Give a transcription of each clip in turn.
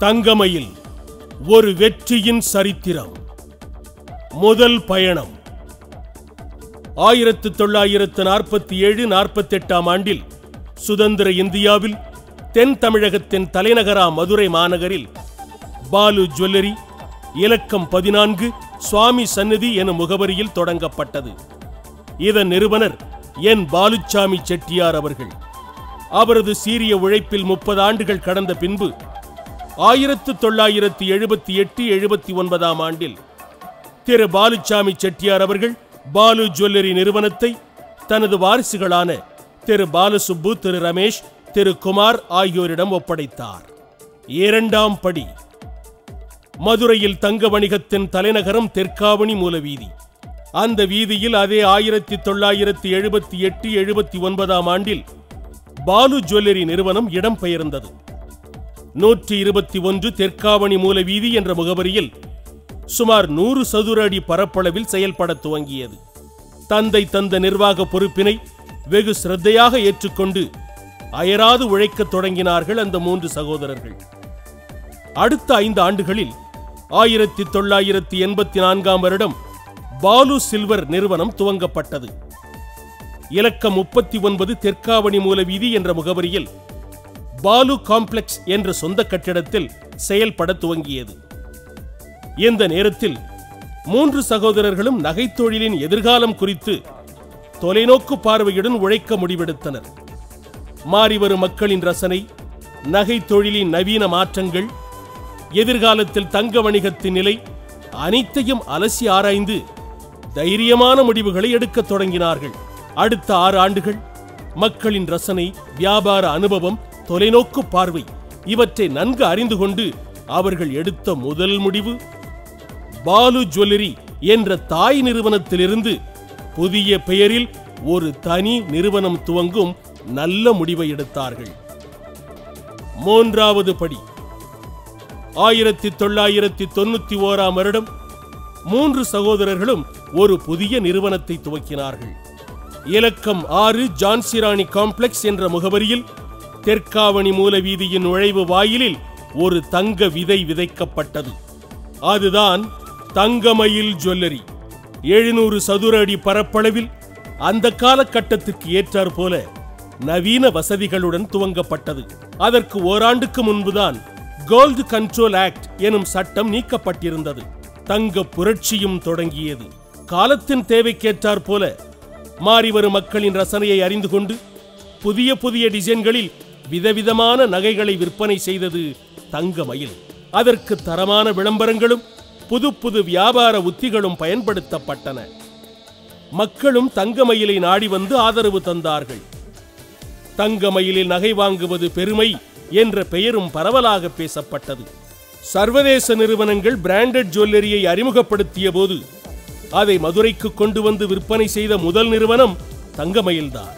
தங்கமயில் ஒரு வெற்றியின் சரித்திரம் முதல் பயணம் ஆயிரத்து தொள்ளாயிரத்து நாற்பத்தி ஏழு நாற்பத்தெட்டாம் ஆண்டில் சுதந்திர இந்தியாவில் தென் தமிழகத்தின் தலைநகரா மதுரை மாநகரில் பாலு ஜுவல்லரி இலக்கம் பதினான்கு சுவாமி சந்நிதி எனும் முகவரியில் தொடங்கப்பட்டது இதன் நிறுவனர் என் பாலுச்சாமி செட்டியார் அவர்கள் அவரது சீரிய உழைப்பில் முப்பது ஆண்டுகள் கடந்த பின்பு ஆயிரத்து தொள்ளாயிரத்து எழுபத்தி எட்டு எழுபத்தி ஒன்பதாம் ஆண்டில் திரு பாலுச்சாமி செட்டியார் அவர்கள் பாலு ஜுவல்லரி நிறுவனத்தை தனது வாரிசுகளான திரு பாலசுப்பு திரு ரமேஷ் திரு குமார் ஆகியோரிடம் ஒப்படைத்தார் இரண்டாம் படி மதுரையில் தங்க வணிகத்தின் தலைநகரம் தெற்காவணி மூலவீதி அந்த வீதியில் அதே ஆயிரத்தி தொள்ளாயிரத்தி எழுபத்தி எட்டு எழுபத்தி ஒன்பதாம் ஆண்டில் பாலு ஜுவல்லரி நிறுவனம் இடம்பெயர்ந்தது நூற்றி இருபத்தி ஒன்று தெற்காவணி மூலவீதி என்ற முகவரியில் சுமார் நூறு சதுர அடி பரப்பளவில் செயல்பட துவங்கியது தந்தை தந்த நிர்வாக பொறுப்பினை வெகு சிரத்தையாக ஏற்றுக்கொண்டு அயராது உழைக்கத் தொடங்கினார்கள் அந்த மூன்று சகோதரர்கள் அடுத்த ஐந்து ஆண்டுகளில் ஆயிரத்தி தொள்ளாயிரத்தி எண்பத்தி நான்காம் வருடம் பாலு சில்வர் நிறுவனம் துவங்கப்பட்டது இலக்கம் முப்பத்தி ஒன்பது தெற்காவணி மூலவீதி என்ற முகவரியில் பாலு காம்ப்ளெக்ஸ் என்ற சொந்த கட்டிடத்தில் செயல்பட துவங்கியது இந்த நேரத்தில் மூன்று சகோதரர்களும் நகைத்தொழிலின் எதிர்காலம் குறித்து தொலைநோக்கு பார்வையுடன் உழைக்க முடிவெடுத்தனர் மாறிவரும் மக்களின் ரசனை நகை தொழிலின் நவீன மாற்றங்கள் எதிர்காலத்தில் தங்க வணிகத்தின் நிலை அனைத்தையும் அலசி ஆராய்ந்து தைரியமான முடிவுகளை எடுக்கத் தொடங்கினார்கள் அடுத்த ஆறு ஆண்டுகள் மக்களின் ரசனை வியாபார அனுபவம் தொலைநோக்கு பார்வை இவற்றை நன்கு அறிந்து கொண்டு அவர்கள் எடுத்த முதல் முடிவு பாலு ஜுவல்லரி என்ற தாய் நிறுவனத்திலிருந்து புதிய பெயரில் ஒரு தனி நிறுவனம் துவங்கும் நல்ல முடிவை எடுத்தார்கள் மூன்றாவது படி ஆயிரத்தி தொள்ளாயிரத்தி தொண்ணூத்தி ஓராம் வருடம் மூன்று சகோதரர்களும் ஒரு புதிய நிறுவனத்தை துவக்கினார்கள் இலக்கம் ஆறு ஜான்சிராணி காம்ப்ளெக்ஸ் என்ற முகவரியில் தெற்காவணி மூலவீதியின் நுழைவு வாயிலில் ஒரு தங்க விதை விதைக்கப்பட்டது அதுதான் தங்கமயில் ஜுவல்லரி எழுநூறு சதுர அடி பரப்பளவில் அந்த காலகட்டத்திற்கு ஏற்றாற் போல நவீன வசதிகளுடன் துவங்கப்பட்டது அதற்கு ஓராண்டுக்கு முன்புதான் கோல்டு கண்ட்ரோல் ஆக்ட் எனும் சட்டம் நீக்கப்பட்டிருந்தது தங்க புரட்சியும் தொடங்கியது காலத்தின் தேவைக்கேற்றாற் போல மாறிவரும் மக்களின் ரசனையை அறிந்து கொண்டு புதிய புதிய டிசைன்களில் விதவிதமான நகைகளை விற்பனை செய்தது தங்கமயில் அதற்கு தரமான விளம்பரங்களும் புது புது வியாபார உத்திகளும் பயன்படுத்தப்பட்டன மக்களும் தங்கமயிலை நாடி வந்து ஆதரவு தந்தார்கள் தங்கமயிலில் நகை வாங்குவது பெருமை என்ற பெயரும் பரவலாக பேசப்பட்டது சர்வதேச நிறுவனங்கள் பிராண்டட் ஜுவல்லரியை அறிமுகப்படுத்திய போது அதை மதுரைக்கு கொண்டு வந்து விற்பனை செய்த முதல் நிறுவனம் தங்கமயில்தான்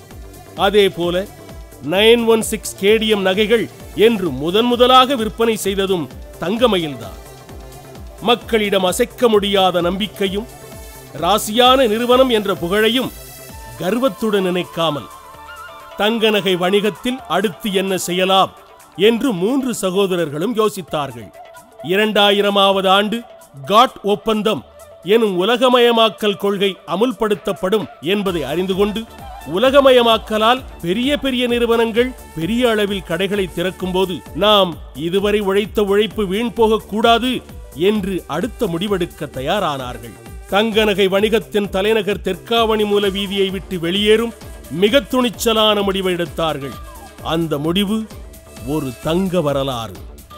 அதே போல நைன் ஒன் சிக்ஸ் கேடிஎம் நகைகள் என்று முதன் முதலாக விற்பனை செய்ததும் தங்கமயில்தான் மக்களிடம் அசைக்க முடியாத நம்பிக்கையும் ராசியான நிறுவனம் என்ற புகழையும் கர்வத்துடன் நினைக்காமல் தங்க நகை வணிகத்தில் அடுத்து என்ன செய்யலாம் என்று மூன்று சகோதரர்களும் யோசித்தார்கள் இரண்டாயிரமாவது ஆண்டு காட் ஒப்பந்தம் எனும் உலகமயமாக்கல் கொள்கை அமுல்படுத்தப்படும் என்பதை அறிந்து கொண்டு உலகமயமாக்கலால் பெரிய பெரிய நிறுவனங்கள் பெரிய அளவில் கடைகளை திறக்கும்போது நாம் இதுவரை உழைத்த உழைப்பு வீண் போகக்கூடாது என்று அடுத்த முடிவெடுக்க தயாரானார்கள் தங்க நகை வணிகத்தின் தலைநகர் தெற்காவணி மூல வீதியை விட்டு வெளியேறும் மிக துணிச்சலான முடிவை எடுத்தார்கள் அந்த முடிவு ஒரு தங்க வரலாறு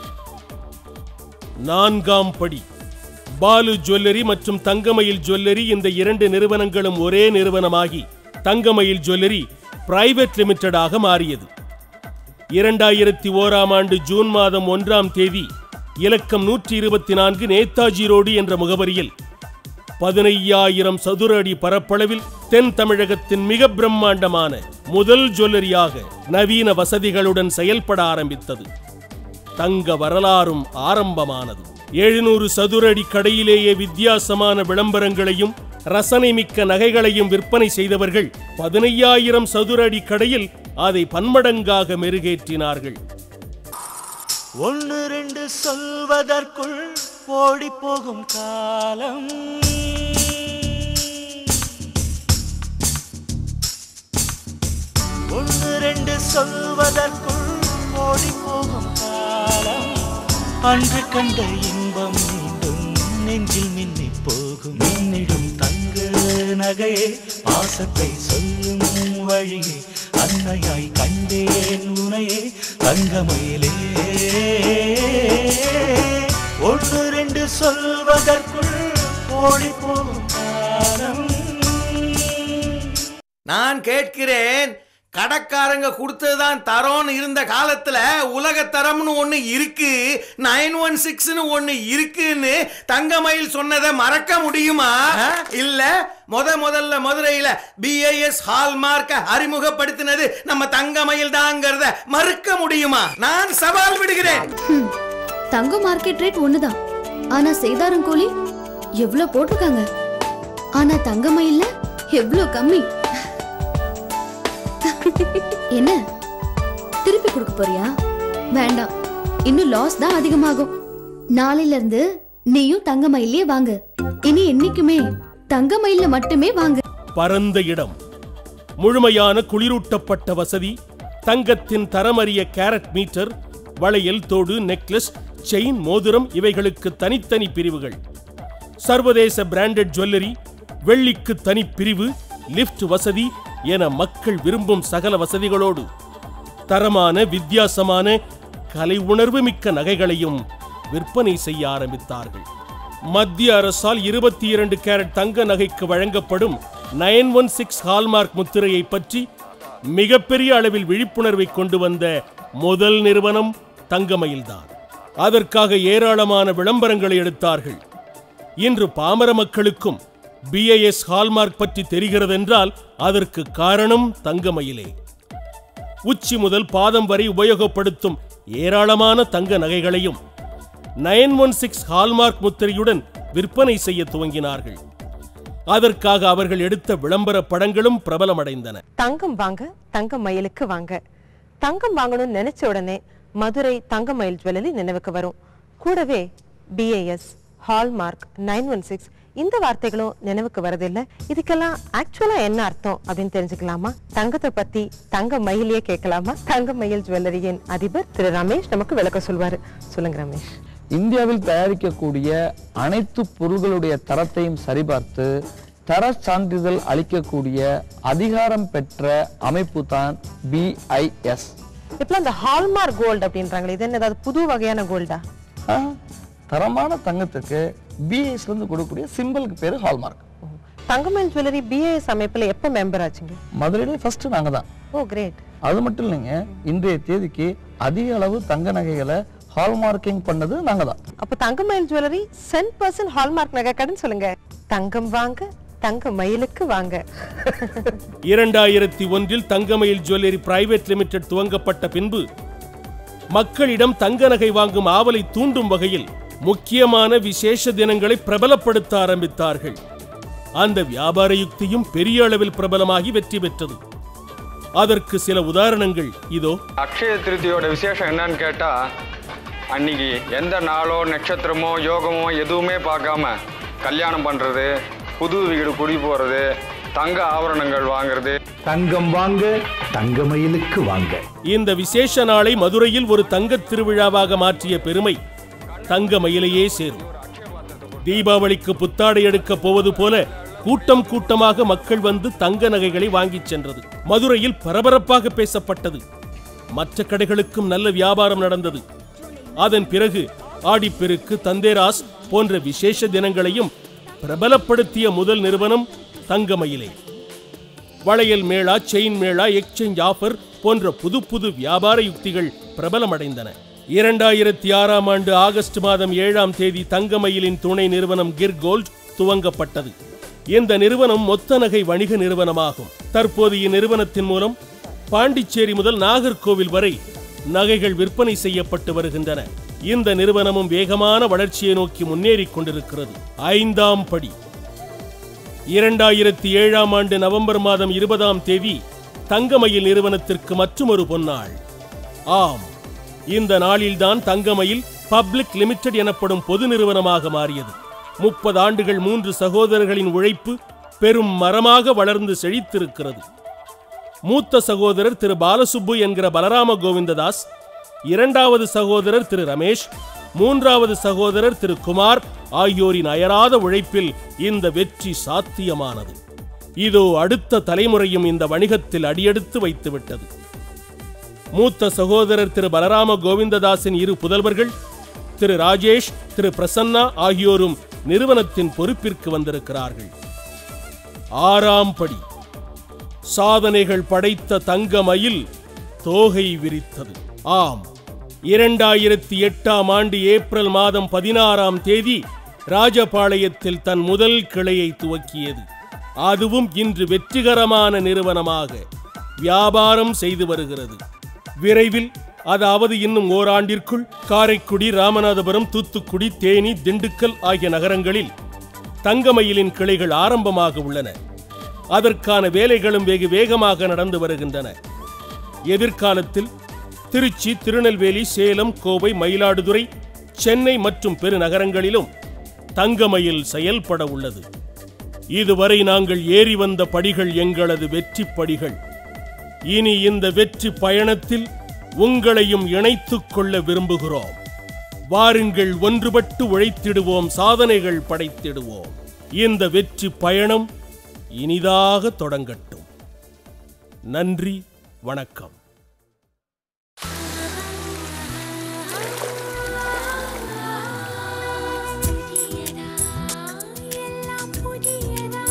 நான்காம் படி பாலு ஜுவல்லரி மற்றும் தங்கமயில் ஜுவல்லரி இந்த இரண்டு நிறுவனங்களும் ஒரே நிறுவனமாகி தங்கமயில் ஜுவல்லரி பிரைவேட் லிமிடெடாக மாறியது இரண்டாயிரத்தி ஓராம் ஆண்டு ஜூன் மாதம் ஒன்றாம் தேதி இலக்கம் நூற்றி இருபத்தி நான்கு நேதாஜி ரோடு என்ற முகவரியில் பதினையாயிரம் சதுர அடி பரப்பளவில் தென் தமிழகத்தின் மிக பிரம்மாண்டமான முதல் ஜுவல்லரியாக நவீன வசதிகளுடன் செயல்பட ஆரம்பித்தது தங்க வரலாறும் ஆரம்பமானது எழுநூறு சதுர அடி கடையிலேயே வித்தியாசமான விளம்பரங்களையும் ரசனை மிக்க நகைகளையும் விற்பனை செய்தவர்கள் பதினையாயிரம் சதுர அடி கடையில் அதை பன்மடங்காக மெருகேற்றினார்கள் ஒன்று ரெண்டு சொல்வதற்குள் ஓடி போகும் காலம் ஒன்று ரெண்டு சொல்வதற்குள் ஓடி போகும் காலம் அன்று கண்ட இன்பம் மீண்டும் நெஞ்சில் மின்னி போகும் மின்னிடும் தங்க நகையே பாசத்தை சொல்லும் வழியே அன்னையாய் கண்டேன் உனையே தங்கமயிலே ஒன்று ரெண்டு சொல்வதற்குள் ஓடி போகும் காலம் நான் கேட்கிறேன் கடைக்காரங்க கொடுத்ததுதான் தரோன்னு இருந்த காலத்துல உலக தரம்னு ஒண்ணு இருக்கு நைன் ஒன் சிக்ஸ்னு ஒண்ணு இருக்குன்னு தங்கமயில் சொன்னதை மறக்க முடியுமா இல்ல முத முதல்ல மதுரையில பிஏஎஸ் ஹால்மார்க்க அறிமுகப்படுத்தினது நம்ம தங்கமயில் தாங்கிறத மறுக்க முடியுமா நான் சவால் விடுகிறேன் தங்க மார்க்கெட் ரேட் ஒண்ணுதான் ஆனா சேதாரம் கூலி எவ்ளோ போட்டிருக்காங்க ஆனா தங்க மயில்ல எவ்ளோ கம்மி என்ன திருப்பி கொடுக்க போறியா வேண்டாம் இன்னும் லாஸ் தான் அதிகமாகும் நாளையில இருந்து நீயும் தங்க மயிலே வாங்க இனி என்னைக்குமே தங்க மயில்ல மட்டுமே வாங்க பரந்த இடம் முழுமையான குளிரூட்டப்பட்ட வசதி தங்கத்தின் தரமறிய கேரட் மீட்டர் வளையல் தோடு நெக்லஸ் செயின் மோதிரம் இவைகளுக்கு தனித்தனி பிரிவுகள் சர்வதேச பிராண்டட் ஜுவல்லரி வெள்ளிக்கு தனி பிரிவு லிஃப்ட் வசதி என மக்கள் விரும்பும் சகல வசதிகளோடு தரமான வித்தியாசமான கலை உணர்வு மிக்க நகைகளையும் விற்பனை செய்ய ஆரம்பித்தார்கள் மத்திய அரசால் இருபத்தி இரண்டு கேரட் தங்க நகைக்கு வழங்கப்படும் நைன் ஒன் சிக்ஸ் ஹால்மார்க் முத்திரையை பற்றி மிகப்பெரிய அளவில் விழிப்புணர்வை கொண்டு வந்த முதல் நிறுவனம் தங்கமயில்தான் அதற்காக ஏராளமான விளம்பரங்களை எடுத்தார்கள் இன்று பாமர மக்களுக்கும் பிஐஎஸ் ஹால்மார்க் பற்றி தெரிகிறதென்றால் அதற்கு காரணம் தங்கமயிலே உச்சி முதல் பாதம் வரை உபயோகப்படுத்தும் ஏராளமான தங்க நகைகளையும் நைன் ஒன் சிக்ஸ் ஹால்மார்க் முத்திரையுடன் விற்பனை செய்ய துவங்கினார்கள் அதற்காக அவர்கள் எடுத்த விளம்பர படங்களும் பிரபலமடைந்தன தங்கம் வாங்க தங்க மயிலுக்கு வாங்க தங்கம் வாங்கணும்னு நினைச்ச உடனே மதுரை தங்க மயில் ஜுவல்லரி நினைவுக்கு வரும் கூடவே BIS hallmark nine one six இந்த வார்த்தைகளும் நினைவுக்கு வரதில்லை இதுக்கெல்லாம் ஆக்சுவலா என்ன அர்த்தம் அப்படின்னு தெரிஞ்சுக்கலாமா தங்கத்தை பத்தி தங்க மயிலையே கேட்கலாமா தங்க மயில் ஜுவல்லரியின் அதிபர் திரு ரமேஷ் நமக்கு விளக்க சொல்வாரு சொல்லுங்க ரமேஷ் இந்தியாவில் தயாரிக்கக்கூடிய அனைத்து பொருள்களுடைய தரத்தையும் சரிபார்த்து தர சான்றிதழ் அளிக்கக்கூடிய அதிகாரம் பெற்ற அமைப்பு தான் பிஐஎஸ் இப்பெல்லாம் இந்த ஹால்மார்க் கோல்டு அப்படின்றாங்களே இது என்ன ஏதாவது புது வகையான கோல்டா தரமான தங்கத்துக்கு பிஐஎஸ்ல இருந்து கொடுக்கக்கூடிய சிம்பிளுக்கு பேரு ஹால்மார்க் தங்கமயில் ஜுவல்லரி பிஏஎஸ் அமைப்புல எப்ப மெம்பர் ஆச்சுங்க மதுரையில ஃபர்ஸ்ட் நாங்க தான் ஓ கிரேட் அது மட்டும் இல்லைங்க இன்றைய தேதிக்கு அதிக அளவு தங்க நகைகளை ஹால்மார்க்கிங் பண்ணது நாங்க தான் அப்ப Thangamayil jewellery cent percent hallmark நகை கடன் சொல்லுங்க தங்கம் வாங்க தங்க மயிலுக்கு வாங்க இரண்டாயிரத்தி ஒன்றில் தங்கமயில் ஜுவல்லரி பிரைவேட் லிமிடெட் துவங்கப்பட்ட பின்பு மக்களிடம் தங்க நகை வாங்கும் ஆவலை தூண்டும் வகையில் முக்கியமான விசேஷ தினங்களை பிரபலப்படுத்த ஆரம்பித்தார்கள் அந்த வியாபார யுக்தியும் பெரிய அளவில் பிரபலமாகி வெற்றி பெற்றது அதற்கு சில உதாரணங்கள் இதோ அக்ஷய திருத்தியோட விசேஷம் என்னன்னு கேட்டா அன்னைக்கு எந்த நாளோ நட்சத்திரமோ யோகமோ எதுவுமே பார்க்காம கல்யாணம் பண்றது புது வீடு குடி போறது தங்க ஆபரணங்கள் வாங்குறது தங்கம் வாங்க தங்கமயிலுக்கு வாங்க இந்த விசேஷ நாளை மதுரையில் ஒரு தங்கத் திருவிழாவாக மாற்றிய பெருமை தங்க மயிலையே சேரும் தீபாவளிக்கு புத்தாடை எடுக்கப் போவது போல கூட்டம் கூட்டமாக மக்கள் வந்து தங்க நகைகளை வாங்கிச் சென்றது மதுரையில் பரபரப்பாக பேசப்பட்டது மற்ற கடைகளுக்கும் நல்ல வியாபாரம் நடந்தது அதன் பிறகு ஆடிப்பெருக்கு தந்தேராஸ் போன்ற விசேஷ தினங்களையும் பிரபலப்படுத்திய முதல் நிறுவனம் தங்கமயிலே வளையல் மேளா செயின் மேளா எக்ஸ்சேஞ்ச் ஆஃபர் போன்ற புது புது வியாபார யுக்திகள் பிரபலமடைந்தன இரண்டாயிரத்தி ஆறாம் ஆண்டு ஆகஸ்ட் மாதம் ஏழாம் தேதி தங்கமயிலின் துணை நிறுவனம் கிர் கோல்ட் துவங்கப்பட்டது இந்த நிறுவனம் மொத்த நகை வணிக நிறுவனமாகும் தற்போது இந்நிறுவனத்தின் மூலம் பாண்டிச்சேரி முதல் நாகர்கோவில் வரை நகைகள் விற்பனை செய்யப்பட்டு வருகின்றன இந்த நிறுவனமும் வேகமான வளர்ச்சியை நோக்கி முன்னேறிக் கொண்டிருக்கிறது ஐந்தாம் படி இரண்டாயிரத்தி ஏழாம் ஆண்டு நவம்பர் மாதம் இருபதாம் தேதி தங்கமயில் நிறுவனத்திற்கு மற்றுமொரு பொன்னாள் ஆம் இந்த நாளில்தான் தங்கமயில் பப்ளிக் லிமிடெட் எனப்படும் பொது நிறுவனமாக மாறியது முப்பது ஆண்டுகள் மூன்று சகோதரர்களின் உழைப்பு பெரும் மரமாக வளர்ந்து செழித்திருக்கிறது மூத்த சகோதரர் திரு பாலசுப்பு என்கிற பலராம கோவிந்ததாஸ் இரண்டாவது சகோதரர் திரு ரமேஷ் மூன்றாவது சகோதரர் திரு குமார் ஆகியோரின் அயராத உழைப்பில் இந்த வெற்றி சாத்தியமானது இதோ அடுத்த தலைமுறையும் இந்த வணிகத்தில் அடியெடுத்து வைத்துவிட்டது மூத்த சகோதரர் திரு பலராம கோவிந்ததாஸின் இரு புதல்வர்கள் திரு ராஜேஷ் திரு பிரசன்னா ஆகியோரும் நிறுவனத்தின் பொறுப்பிற்கு வந்திருக்கிறார்கள் ஆறாம் படி சாதனைகள் படைத்த தங்க மயில் தோகை விரித்தது ஆம் இரண்டாயிரத்தி எட்டாம் ஆண்டு ஏப்ரல் மாதம் பதினாறாம் தேதி ராஜபாளையத்தில் தன் முதல் கிளையை துவக்கியது அதுவும் இன்று வெற்றிகரமான நிறுவனமாக வியாபாரம் செய்து வருகிறது விரைவில் அதாவது இன்னும் ஓராண்டிற்குள் காரைக்குடி ராமநாதபுரம் தூத்துக்குடி தேனி திண்டுக்கல் ஆகிய நகரங்களில் தங்கமயிலின் கிளைகள் ஆரம்பமாக உள்ளன அதற்கான வேலைகளும் வெகு வேகமாக நடந்து வருகின்றன எதிர்காலத்தில் திருச்சி திருநெல்வேலி சேலம் கோவை மயிலாடுதுறை சென்னை மற்றும் பெருநகரங்களிலும் தங்கமயில் செயல்பட உள்ளது இதுவரை நாங்கள் ஏறி வந்த படிகள் எங்களது வெற்றி படிகள் இனி இந்த வெற்றி பயணத்தில் உங்களையும் இணைத்துக் கொள்ள விரும்புகிறோம் வாருங்கள் ஒன்றுபட்டு உழைத்திடுவோம் சாதனைகள் படைத்திடுவோம் இந்த வெற்றி பயணம் இனிதாக தொடங்கட்டும் நன்றி வணக்கம் புதியதா எல்லாம் புதியதா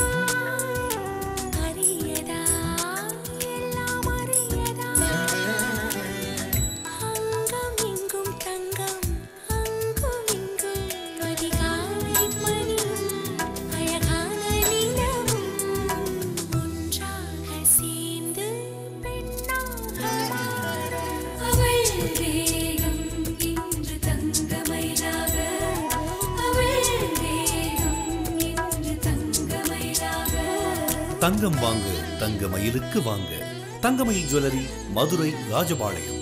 அரியதா எல்லாம் அரியதா அங்கம் இங்கும் தங்கம் அங்கும் இங்கும் அதிகாலை மணியும் அழகான நிலவும் ஒன்றாக சேர்ந்து பெண்ணாக மாறும். அவள் வேகம் இன்று தங்கமயிலாக அவள் வேகம் இன்று தங்கமயிலாக தங்கம் வாங்க தங்க மயிலுக்கு வாங்க தங்கமயில் ஜுவல்லரி மதுரை ராஜபாளையம்